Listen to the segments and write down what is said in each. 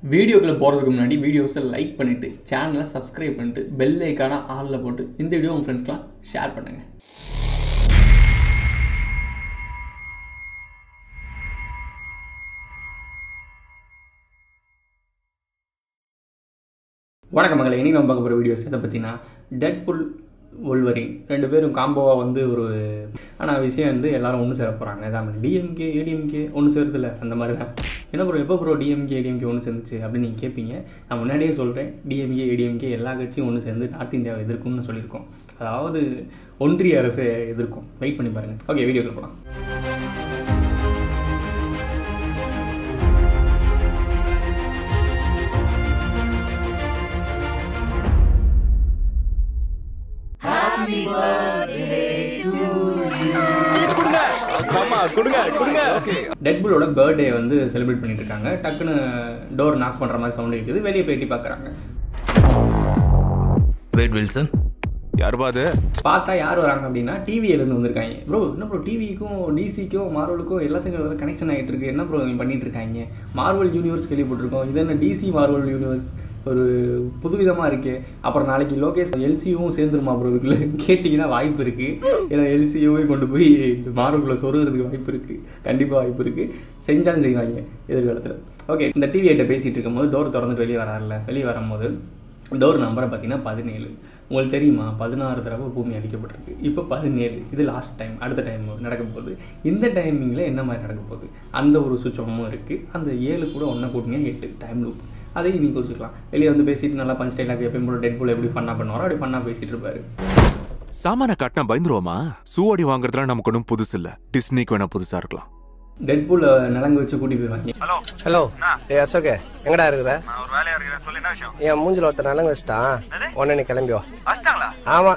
வீடியோக்குள்ள போகிறதுக்கு முன்னாடி வீடியோஸை லைக் பண்ணிவிட்டு சேனலை சப்ஸ்கிரைப் பண்ணிட்டு பெல் ஐக்கான ஆளில் போட்டு இந்த வீடியோ உங்கள் ஃப்ரெண்ட்ஸ்லாம் ஷேர் பண்ணுங்கள் வணக்கம் மகளே இனி நம்ம பார்க்க போகிற வீடியோஸ் எதை பற்றினா டெட் புல் ஒல்வரிங் ரெண்டு பேரும் காம்போவாக வந்து ஒரு ஆனால் விஷயம் வந்து எல்லாரும் ஒன்று சேர போகிறாங்க இதான் டிஎம்கே ஏடிஎம்கே ஒன்று சேருதில்ல அந்த மாதிரி தான் என்ன ப்ரோ எப்போ ப்ரோ டிஎம்கே ஏடிஎம்கே ஒன்று சேர்ந்துச்சு அப்படின்னு நீங்கள் கேட்பீங்க நான் முன்னாடியே சொல்கிறேன் டிஎம்கே ஏடிஎம்கே எல்லா கட்சியும் ஒன்று சேர்ந்து நார்த் இந்தியாவை எதிர்க்கும்னு சொல்லியிருக்கோம் அதாவது ஒன்றிய அரசை எதிர்க்கும் வெயிட் பண்ணி பாருங்கள் ஓகே வீடியோக்குள்ள போகலாம் டெட்புலோட பர்த்டே வந்து செலிப்ரேட் பண்ணிட்டு இருக்காங்க டக்குன்னு டோர் நாக் பண்ணுற மாதிரி சவுண்ட் இருக்குது வெளியே போயிட்டு பார்க்குறாங்க வெயிட் வில்சன் யார் பாது பார்த்தா யார் வராங்க அப்படின்னா டிவியிலேருந்து வந்திருக்காங்க ப்ரோ என்ன ப்ரோ டிவிக்கும் டிசிக்கும் மார்வலுக்கும் எல்லாத்துக்கும் கனெக்ஷன் ஆகிட்டு இருக்கு என்ன ப்ரோ பண்ணிட்டு இருக்காங்க மார்வல் யூனிவர்ஸ் கேள்விப்பட்டிருக்கோம் இது என்ன டிசி மார்வல் யூனிவர்ஸ் ஒரு புதுவிதமாக இருக்கு அப்புறம் நாளைக்கு லோகேஷ் எல்சியும் சேர்ந்துருமா ப்ரோ இதுக்குள்ள கேட்டிங்கன்னா வாய்ப்பு இருக்குது ஏன்னா எல்சியூவே கொண்டு போய் மார்வலுக்குள்ள சொருகிறதுக்கு வாய்ப்பு இருக்குது கண்டிப்பாக வாய்ப்பு இருக்குது செஞ்சாலும் செய்வாங்க எதிர்காலத்தில் ஓகே இந்த டிவியிட்ட பேசிகிட்டு இருக்கும்போது டோர் திறந்துட்டு வெளியே வராருல வெளியே வரும்போது டோர் நம்பரை பார்த்தீங்கன்னா பதினேழு உங்களுக்கு தெரியுமா பதினாறு தடவை பூமி அடிக்கப்பட்டிருக்கு இப்போ பதினேழு இது லாஸ்ட் டைம் அடுத்த டைம் நடக்க போகுது இந்த டைமிங்கில் என்ன மாதிரி நடக்க போகுது அந்த ஒரு சுச்சமும் இருக்குது அந்த ஏழு கூட ஒன்றை கூட்டிங்க எட்டு டைம் லூப் அதையும் நீ யோசிச்சுக்கலாம் வெளியே வந்து பேசிட்டு நல்லா பஞ்ச் டைலாக் எப்பயும் போல டெட் போல் எப்படி ஃபன்னாக பண்ணுவாரோ அப்படி ஃபன்னாக பேசிட்டு இருப்பாரு சாமான காட்டினா பயந்துருவோமா சூவாடி வாங்குறதுலாம் நமக்கு ஒன்றும் புதுசு இல்ல டிஸ்னிக்கு வேணா புதுசா இருக்கலாம் டெட் பூல நிலங்கு வச்சு கூட்டி போயிடுவாங்க ஹலோ ஏ அசோக் எங்கடா இருக்கிற என் மூஞ்சில ஒருத்தர் நலங்கு வச்சுட்டான் உடனே நீ கிளம்பி வா ஆமா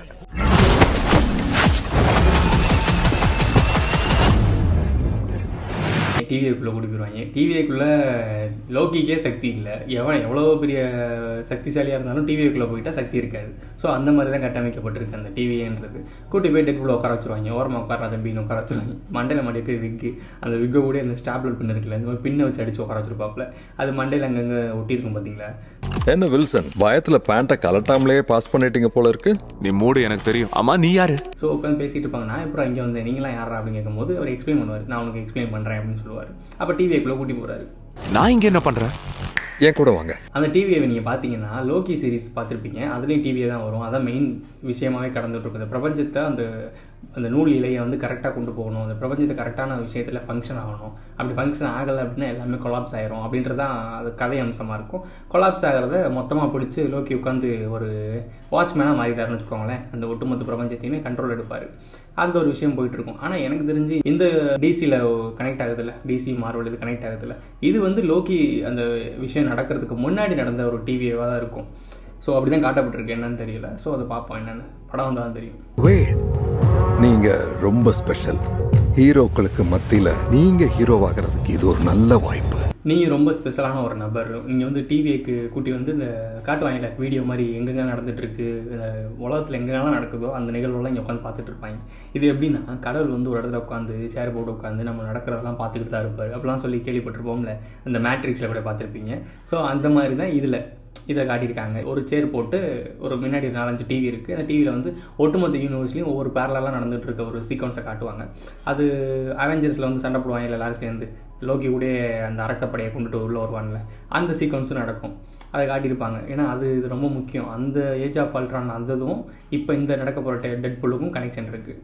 டிவிஐக்குள்ளே கூட்டி போயிடுவாங்க டிவிஐக்குள்ளே லோக்கிக்கே சக்தி இல்லை எவன் எவ்வளோ பெரிய சக்திசாலியாக இருந்தாலும் டிவிஐக்குள்ளே போயிட்டா சக்தி இருக்காது ஸோ அந்த மாதிரி தான் கட்டமைக்கப்பட்டிருக்கு அந்த டிவிஏன்றது கூட்டி போய் டெட்புள்ள உட்கார வச்சுருவாங்க ஓரமாக உட்கார தம்பின்னு உட்கார வச்சுருவாங்க மண்டையில் மாட்டிட்டு விக்கு அந்த விக்கை கூட அந்த ஸ்டாப்லர் பின் இருக்குல்ல இந்த மாதிரி பின்னை வச்சு அடிச்சு உட்கார வச்சிருப்பாப்புல அது மண்டையில் அங்கங்கே ஒட்டியிருக்கும் பார்த்தீங்களா என்ன வில்சன் பயத்துல பேண்ட்டை கலட்டாமலே பாஸ் பண்ணிட்டீங்க போல இருக்கு நீ மூடு எனக்கு தெரியும் ஆமா நீ யாரு ஸோ உட்காந்து பேசிட்டு இருப்பாங்க நான் எப்பறம் இங்கே வந்தேன் நீங்களாம் யாரா அப்படின்னு கேட்கும்போது அவர் எக்ஸ்பிளைன் பண்ணுவார் நான் உனக்கு எக்ஸ்பிளைன் பண்ணுறேன் அப்படின்னு சொல்லுவார் அப்போ டிவிஐக்குள்ளே கூட்டி போகிறாரு நான் இங்க என்ன பண்றேன் என் கூட வாங்க அந்த டிவியை நீங்கள் பார்த்தீங்கன்னா லோக்கி சீரிஸ் பார்த்துருப்பீங்க அதுலேயும் டிவியே தான் வரும் அதான் மெயின் விஷயமாவே கடந்துட்டு இருக்குது பிரபஞ்சத்தை அந்த அந்த நூல் இலையை வந்து கரெக்டாக கொண்டு போகணும் அந்த பிரபஞ்சத்தை கரெக்டான விஷயத்தில் ஃபங்க்ஷன் ஆகணும் அப்படி ஃபங்க்ஷன் ஆகலை அப்படின்னா எல்லாமே கொலாப்ஸ் ஆயிரும் அப்படின்றது தான் அது கதை அம்சமாக இருக்கும் கொலாப்ஸ் ஆகிறத மொத்தமாக பிடிச்சி லோக்கி உட்காந்து ஒரு வாட்ச்மேனாக மாறிட்டாருன்னு வச்சுக்கோங்களேன் அந்த ஒட்டுமொத்த பிரபஞ்சத்தையுமே கண்ட்ரோல் எடுப்பார் அந்த ஒரு விஷயம் போயிட்டு இருக்கும் ஆனால் எனக்கு தெரிஞ்சு இந்த டிசியில் கனெக்ட் ஆகுதுல்ல டிசி மார்வல் இது கனெக்ட் ஆகுதுல்ல இது வந்து லோக்கி அந்த விஷயம் நடக்கிறதுக்கு முன்னாடி நடந்த ஒரு டிவியாக தான் இருக்கும் ஸோ அப்படி தான் காட்டப்பட்டிருக்கு என்னன்னு தெரியல ஸோ அதை பார்ப்போம் என்னென்னு படம் வந்தால் தான் தெரியும் Wait. நீங்க ரொம்ப ஸ்பெஷல் ஹீரோக்களுக்கு மத்தியில நீங்க ஹீரோவாகிறதுக்கு இது ஒரு நல்ல வாய்ப்பு நீங்கள் ரொம்ப ஸ்பெஷலான ஒரு நபர் நீங்கள் வந்து டிவிக்கு கூட்டி வந்து இந்த காட்டுவாங்கல்ல வீடியோ மாதிரி எங்கெங்க நடந்துட்டுருக்கு உலகத்தில் எங்கெங்கெல்லாம் நடக்குதோ அந்த நிகழ்வுலாம் இங்கே உட்காந்து பார்த்துட்டு இருப்பாங்க இது எப்படின்னா கடவுள் வந்து ஒரு இடத்துல உட்காந்து சேர் போட்டு உட்காந்து நம்ம நடக்கிறதெல்லாம் பார்த்துக்கிட்டு தான் இருப்பார் அப்படிலாம் சொல்லி கேள்விப்பட்டிருப்போம்ல இந்த மேட்ரிக்ஸில் கூட பார்த்துருப்பீங்க ஸோ அந்த மாதிரி தான் இதில் இதை காட்டியிருக்காங்க ஒரு சேர் போட்டு ஒரு முன்னாடி நாலஞ்சு டிவி இருக்குது அந்த டிவியில் வந்து ஒட்டுமொத்த யூனிவர்ஸ்லையும் ஒவ்வொரு பேரலாக நடந்துட்டு இருக்க ஒரு சீக்வன்ஸை காட்டுவாங்க அது அவெஞ்சர்ஸில் வந்து சண்டை போடுவாங்க எல்லாரும் சேர்ந்து லோக்கி கூட அந்த அரக்கப்படையை கொண்டுட்டு உள்ளே வருவான்ல அந்த சீக்வன்ஸும் நடக்கும் அதை காட்டியிருப்பாங்க ஏன்னா அது இது ரொம்ப முக்கியம் அந்த ஏஜ் ஆஃப் அல்ட்ரான் அந்த இதுவும் இப்போ இந்த நடக்க போகிற டெட் புல்லுக்கும் கனெக்ஷன் இருக்குது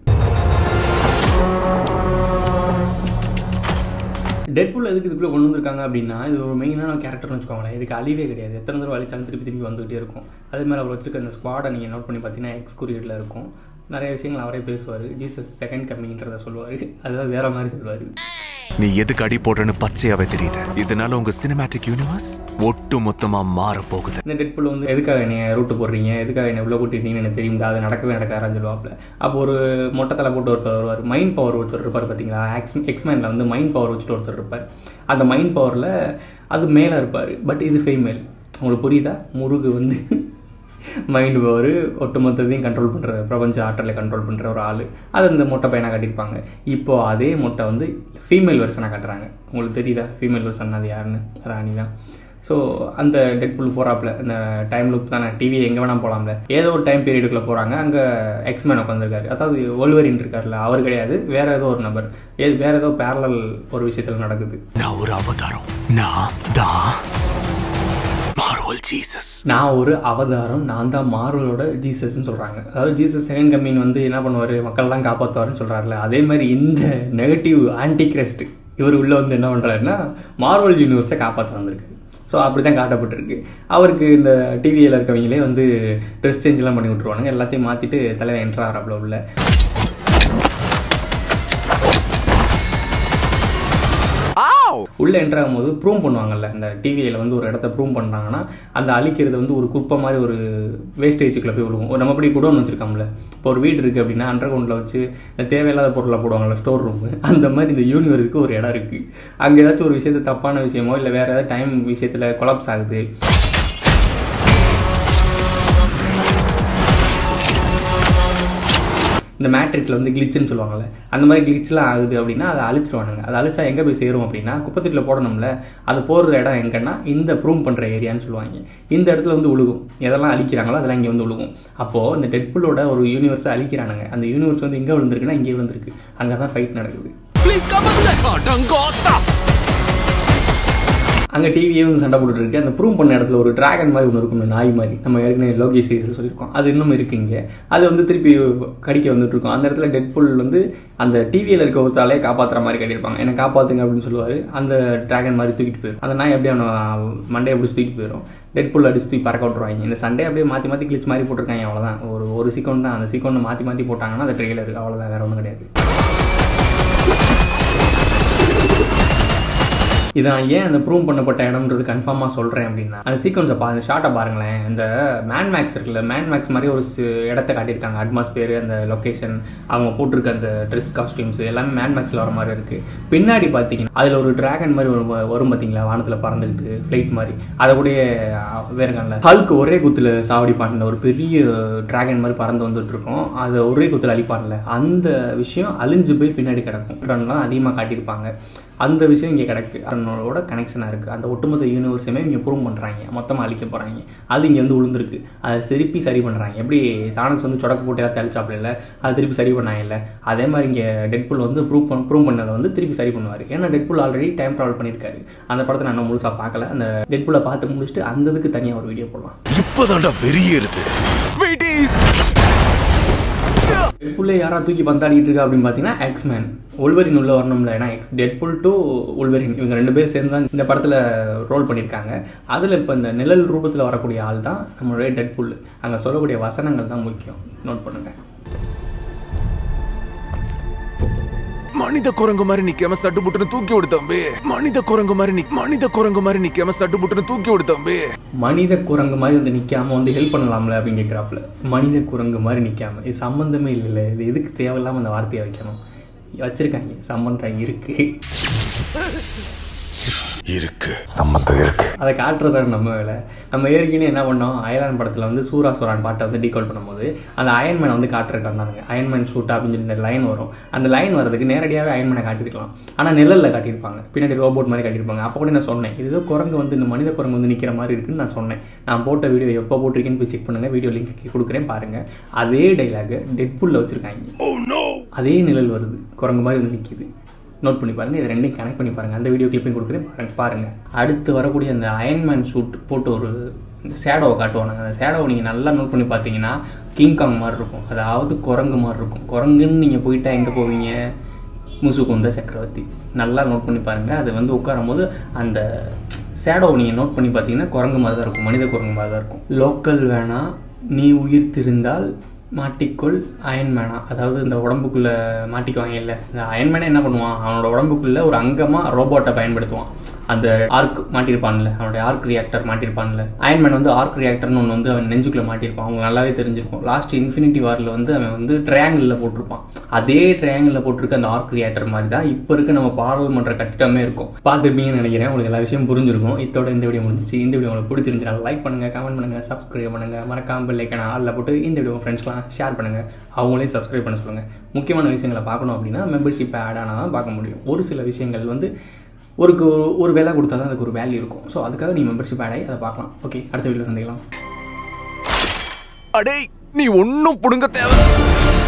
டெட்புல் எதுக்கு இதுக்குள்ளே கொண்டு வந்திருக்காங்க அப்படின்னா இது ஒரு மெயினான கேரக்டர்னு வச்சுக்கோங்களேன் இதுக்கு அழிவே கிடையாது எத்தனை தடவை அழிச்சாலும் திருப்பி திருப்பி வந்துகிட்டே இருக்கும் அதே மாதிரி அவர் வச்சிருக்க அந்த ஸ்குவாடை நீங்கள் நோட் பண்ணி பார்த்தீங்கன்னா எக்ஸ் குறியீடில் இருக்கும் நிறைய விஷயங்கள் அவரே பேசுவார் ஜீசஸ் செகண்ட் கம்மிங்கிறத சொல்லுவார் அதாவது வேற மாதிரி சொல்லுவார் நீ எதுக்கு அடி போடுறன்னு பச்சையாவே தெரியுது இதனால உங்க சினிமேட்டிக் யூனிவர்ஸ் ஒட்டு மொத்தமா மாற போகுது இந்த டெட்புல் வந்து எதுக்காக என்னை ரூட்டு போடுறீங்க எதுக்காக என்னை உள்ள கூட்டிட்டீங்கன்னு எனக்கு தெரியும்டா அது நடக்கவே நடக்காதுன்னு சொல்லுவாப்புல அப்போ ஒரு மொட்டத்தலை போட்டு ஒருத்தர் வருவார் மைண்ட் பவர் ஒருத்தர் இருப்பார் பார்த்தீங்களா எக்ஸ் எக்ஸ்மேனில் வந்து மைண்ட் பவர் வச்சுட்டு ஒருத்தர் இருப்பார் அந்த மைண்ட் பவரில் அது மேலே இருப்பார் பட் இது ஃபெய்மேல் உங்களுக்கு புரியுதா முருகு வந்து மைண்ட் பவர் ஒட்டுமொத்தத்தையும் கண்ட்ரோல் பண்ணுற பிரபஞ்ச ஆற்றலை கண்ட்ரோல் பண்ணுற ஒரு ஆள் அது அந்த மொட்டை பையனாக காட்டியிருப்பாங்க இப்போ அதே மொட்டை வந்து ஃபீமேல் வெர்ஷனாக காட்டுறாங்க உங்களுக்கு தெரியுதா ஃபீமேல் வெர்ஷன் அது யாருன்னு ராணி தான் ஸோ அந்த டெட்புல் போகிறாப்புல இந்த டைம் லூப் தானே டிவி எங்கே வேணால் போகலாம்ல ஏதோ ஒரு டைம் பீரியடுக்குள்ளே போகிறாங்க அங்கே எக்ஸ்மேன் உட்காந்துருக்காரு அதாவது ஒல்வரின் இருக்கார்ல அவர் கிடையாது வேற ஏதோ ஒரு நபர் ஏ வேற ஏதோ பேரலல் ஒரு விஷயத்தில் நடக்குது நான் ஒரு அவதாரம் நான் தான் மார்வல் ஜீசஸ் நான் ஒரு அவதாரம் நான் தான் மார்வலோட ஜீசஸ்ன்னு சொல்கிறாங்க அதாவது ஜீசஸ் செகண்ட் கம்மின் வந்து என்ன பண்ணுவார் மக்கள்லாம் காப்பாற்றுவாருன்னு சொல்கிறாருல அதே மாதிரி இந்த நெகட்டிவ் ஆன்டி கிரஸ்ட் இவர் உள்ளே வந்து என்ன பண்ணுறாருன்னா மார்வல் யூனிவர்ஸை காப்பாற்ற வந்திருக்கு ஸோ அப்படி தான் காட்டப்பட்டிருக்கு அவருக்கு இந்த டிவியில் இருக்கவங்களே வந்து ட்ரெஸ் சேஞ்செலாம் பண்ணி விட்ருவானுங்க எல்லாத்தையும் மாற்றிட்டு தலைவன் என்ட்ரு ஆகிறாப்புல உள்ள உள்ளே என்ட்ரு ஆகும்போது ப்ரூவ் பண்ணுவாங்கல்ல இந்த டிவியில் வந்து ஒரு இடத்த ப்ரூவ் பண்ணுறாங்கன்னா அந்த அழிக்கிறது வந்து ஒரு குப்பை மாதிரி ஒரு வேஸ்டேஜுக்குள்ளே போய் விழுவும் ஒரு நம்ம அப்படி குடோன் வச்சுருக்கோம்ல இப்போ ஒரு வீடு இருக்குது அப்படின்னா அண்டர் கிரவுண்டில் வச்சு இந்த தேவையில்லாத பொருளை போடுவாங்கல்ல ஸ்டோர் ரூம் அந்த மாதிரி இந்த யூனிவர்ஸுக்கு ஒரு இடம் இருக்குது அங்கே ஏதாச்சும் ஒரு விஷயத்து தப்பான விஷயமோ இல்லை வேறு ஏதாவது டைம் விஷயத்தில் கொலாப்ஸ் ஆகுது இந்த மேட்ரிக்ஸில் வந்து கிளிச்சுன்னு சொல்லுவாங்கல்ல அந்த மாதிரி கிளிச்லாம் ஆகுது அப்படின்னா அதை அழிச்சிருவானுங்க அதை அழிச்சா எங்கே போய் சேரும் அப்படின்னா குப்பத்தொட்டியில் போடணும்ல அது போடுற இடம் எங்கன்னா இந்த ப்ரூவ் பண்ணுற ஏரியான்னு சொல்லுவாங்க இந்த இடத்துல வந்து உழுகும் எதெல்லாம் அழிக்கிறாங்களோ அதெல்லாம் இங்கே வந்து உழுகும் அப்போது இந்த டெட்புல்லோட ஒரு யூனிவர்ஸை அழிக்கிறானுங்க அந்த யூனிவர்ஸ் வந்து எங்கே விழுந்திருக்குன்னா இங்கே விழுந்திருக்கு அங்கே தான் ஃபைட் நடக்குது அங்கே டிவியே வந்து சண்டை போட்டுட்டு இருக்கு அந்த ப்ரூவ் பண்ண இடத்துல ஒரு டிராகன் மாதிரி ஒன்று இருக்கும் நாய் மாதிரி நம்ம ஏற்கனவே லோகி சீரிஸ் சொல்லியிருக்கோம் அது இன்னும் இருக்கு இங்கே அது வந்து திருப்பி கடிக்க வந்துட்டு இருக்கும் அந்த இடத்துல டெட்புல் வந்து அந்த டிவியில் இருக்க ஒருத்தாலே காப்பாற்றுற மாதிரி கட்டியிருப்பாங்க என்னை காப்பாற்றுங்க அப்படின்னு சொல்லுவார் அந்த டிராகன் மாதிரி தூக்கிட்டு போயிடும் அந்த நாய் அப்படியே அவனை மண்டே அப்படி தூக்கிட்டு போயிடும் டெட்புல் அடிச்சு தூக்கி பறக்க விட்ருவாங்க இந்த சண்டே அப்படியே மாற்றி மாற்றி கிளிச் மாதிரி போட்டிருக்காங்க அவ்வளோதான் ஒரு ஒரு சீக்கொண்டு தான் அந்த சீக்கொண்டு மாற்றி மாற்றி போட்டாங்கன்னா அந்த ட்ரெயிலர் அவ்வளோதான் வேற ஒன்றும் கிடையாது இதை நான் ஏன் அந்த ப்ரூவ் பண்ணப்பட்ட இடம்ன்றது கன்ஃபார்மாக சொல்கிறேன் அப்படின்னா அந்த சீக்வன்ஸை பா அந்த ஷார்ட்டை பாருங்களேன் இந்த மேன் மேக்ஸ் இருக்குல்ல மேன் மேக்ஸ் மாதிரி ஒரு சி- இடத்த காட்டியிருக்காங்க அட்மாஸ்பியர் அந்த லொக்கேஷன் அவங்க போட்டிருக்க அந்த ட்ரெஸ் காஸ்டியூம்ஸ் எல்லாமே மேன் மேக்ஸில் வர மாதிரி இருக்குது பின்னாடி பார்த்தீங்கன்னா அதில் ஒரு டிராகன் மாதிரி ஒரு வ- வரும் பார்த்தீங்களா வானத்தில் பறந்துக்கிட்டு ஃப்ளைட் மாதிரி அதை கூட வேறுங்கல்ல ஹல்க் ஒரே குத்தில் சாவடிப்பான்ல ஒரு பெரிய டிராகன் மாதிரி பறந்து வந்துட்டு இருக்கோம் அதை ஒரே குத்தில் அழிப்பான்ல அந்த விஷயம் அழிஞ்சு போய் பின்னாடி கிடக்கும் ரன்லாம் அதிகமாக காட்டியிருப்பாங்க அந்த விஷயம் இங்கே கிடக்கு அதனோட கனெக்ஷனாக இருக்குது அந்த ஒட்டுமொத்த யூனிவர்ஸுமே இங்கே ப்ரூவ் பண்ணுறாங்க மொத்தமாக அழிக்க போகிறாங்க அது இங்கே வந்து விழுந்திருக்கு அதை திருப்பி சரி பண்ணுறாங்க எப்படி தானஸ் வந்து சொடக்கு போட்டு எல்லாத்தையும் அழிச்சாப்புல இல்லை அதை திருப்பி சரி பண்ணாங்கல்ல அதே மாதிரி இங்கே டெட்புல் வந்து ப்ரூவ் பண்ண ப்ரூவ் பண்ணதை வந்து திருப்பி சரி பண்ணுவார் ஏன்னா டெட்புல் ஆல்ரெடி டைம் ட்ராவல் பண்ணியிருக்காரு அந்த படத்தை நான் இன்னும் முழுசாக பார்க்கல அந்த டெட்புல்லை பார்த்து முடிச்சுட்டு அந்த இதுக்கு தனியாக ஒரு வீடியோ போடலாம் இப்பதான்டா வெறியேறுது டெட்புல்லே யாரா தூக்கி பந்தாடிட்டு இருக்கா அப்படின்னு பார்த்தீங்கன்னா எக்ஸ்மேன் உள்வரின் உள்ள வரணும்ல ஏன்னா எக்ஸ் டெட்புல் டு உள்வரின் இவங்க ரெண்டு பேரும் சேர்ந்து தான் இந்த படத்தில் ரோல் பண்ணியிருக்காங்க அதில் இப்போ இந்த நிழல் ரூபத்தில் வரக்கூடிய ஆள் தான் நம்மளுடைய டெட்புல் அங்கே சொல்லக்கூடிய வசனங்கள் தான் முக்கியம் நோட் பண்ணுங்கள் மனித குரங்கு மாதிரி நிக்காம சட்டு புட்டுன்னு தூக்கி விடு தம்பி மனித குரங்கு மாதிரி நிக் மனித குரங்கு மாதிரி நிக்காம சட்டு புட்டுன்னு தூக்கி விடு தம்பி மனித குரங்கு மாதிரி வந்து நிற்காம வந்து ஹெல்ப் பண்ணலாம்ல அப்படின்னு கேட்குறாப்புல மனித குரங்கு மாதிரி நிற்காம இது சம்மந்தமே இல்லைல்ல இது எதுக்கு தேவையில்லாமல் அந்த வார்த்தையை வைக்கணும் வச்சிருக்காங்க சம்மந்தம் இருக்கு இருக்கு சம்மந்தம் இருக்கு அதை காட்டுறது நம்ம வேலை நம்ம ஏற்கனவே என்ன பண்ணோம் அயலான் படத்தில் வந்து சூரா சூரான் பாட்டை வந்து டீகோட் பண்ணும்போது அந்த அயன்மேனை வந்து காட்டுறதுக்கு வந்தாங்க அயன்மேன் ஷூட் அப்படின்னு சொல்லி இந்த லைன் வரும் அந்த லைன் வரதுக்கு நேரடியாகவே அயன்மேனை காட்டியிருக்கலாம் ஆனால் நிழலில் காட்டியிருப்பாங்க பின்னாடி ரோபோட் மாதிரி காட்டியிருப்பாங்க அப்போ கூட நான் சொன்னேன் இது ஏதோ குரங்கு வந்து இந்த மனித குரங்கு வந்து நிற்கிற மாதிரி இருக்குன்னு நான் சொன்னேன் நான் போட்ட வீடியோ எப்போ போட்டிருக்கேன்னு போய் செக் பண்ணுங்கள் வீடியோ லிங்க் கொடுக்குறேன் பாருங்கள் அதே டைலாக் டெட்புல்ல வச்சுருக்காங்க அதே நிழல் வருது குரங்கு மாதிரி வந்து நிற்கிது நோட் பண்ணி பாருங்கள் இது ரெண்டையும் கனெக்ட் பண்ணி பாருங்கள் அந்த வீடியோ கிளிப்பையும் கொடுக்குறேன் பாருங்க பாருங்கள் அடுத்து வரக்கூடிய அந்த அயன்மேன் ஷூட் போட்டு ஒரு ஷேடோவை காட்டுவானுங்க அந்த ஷேடோவை நீங்கள் நல்லா நோட் பண்ணி பார்த்தீங்கன்னா கிங்காங் மாதிரி இருக்கும் அதாவது குரங்கு மாதிரி இருக்கும் குரங்குன்னு நீங்கள் போயிட்டா எங்கே போவீங்க முசுகுந்த சக்கரவர்த்தி நல்லா நோட் பண்ணி பாருங்கள் அது வந்து உட்காரும் போது அந்த ஷேடோவை நீங்கள் நோட் பண்ணி பார்த்தீங்கன்னா குரங்கு மாதிரி தான் இருக்கும் மனித குரங்கு மாதிரி தான் இருக்கும் லோக்கல் வேணா நீ உயிர்த்திருந்தால் மாட்டிக்கொள் அயன்மேனா அதாவது இந்த உடம்புக்குள்ளே மாட்டிக்குவாங்க இல்லை இந்த அயன்மேனை என்ன பண்ணுவான் அவனோட உடம்புக்குள்ளே ஒரு அங்கமாக ரோபோட்டை பயன்படுத்துவான் அந்த ஆர்க் மாட்டியிருப்பான்ல அவனுடைய ஆர்க் ரியாக்டர் மாட்டியிருப்பான்ல அயன்மேன் வந்து ஆர்க் ரியாக்டர்னு ஒன்று வந்து அவன் நெஞ்சுக்குள்ளே மாட்டியிருப்பான் அவங்க நல்லாவே தெரிஞ்சிருக்கும் லாஸ்ட் இன்ஃபினிட்டி வாரில் வந்து அவன் வந்து ட்ரையாங்கிளில் போட்டிருப்பான் அதே ட்ரையாங்கிளில் போட்டிருக்க அந்த ஆர்க் ரியாக்டர் மாதிரி தான் இப்போ இருக்க நம்ம பாராளுமன்ற கட்டிடமே இருக்கும் பார்த்துருப்பீங்கன்னு நினைக்கிறேன் உங்களுக்கு எல்லா விஷயம் புரிஞ்சிருக்கும் இதோட இந்த வீடியோ முடிஞ்சிச்சு இந்த வீடியோ உங்களுக்கு பிடிச்சிருந்துச்சுன்னா லைக் பண்ணுங்கள் கமெண்ட் பண்ணுங்கள் சப்ஸ்கிரைப் பண்ணுங்கள் மறக்காம பெல்லைக்கான ஆளில் போட்டு இந்த வீடியோ ஃப்ரெண்ட்ஸ்லாம் ஷேர் பண்ணுங்கள் அவங்களையும் சப்ஸ்கிரைப் பண்ண சொல்லுங்கள் முக்கியமான விஷயங்களை பார்க்கணும் அப்படின்னா மெம்பர்ஷிப் ஆட் ஆனால் தான் பார்க்க முடியும் ஒரு சில விஷயங்கள் வந்து ஒரு கு- ஒரு வேலை கொடுத்தா தான் அதுக்கு ஒரு வேல்யூ இருக்கும் ஸோ அதுக்காக நீ மெம்பர்ஷிப் ஆட் ஆகி அதை பார்க்கலாம் ஓகே அடுத்த வீடியோ சந்திக்கலாம் அடே நீ ஒன்னும் புடுங்க தேவை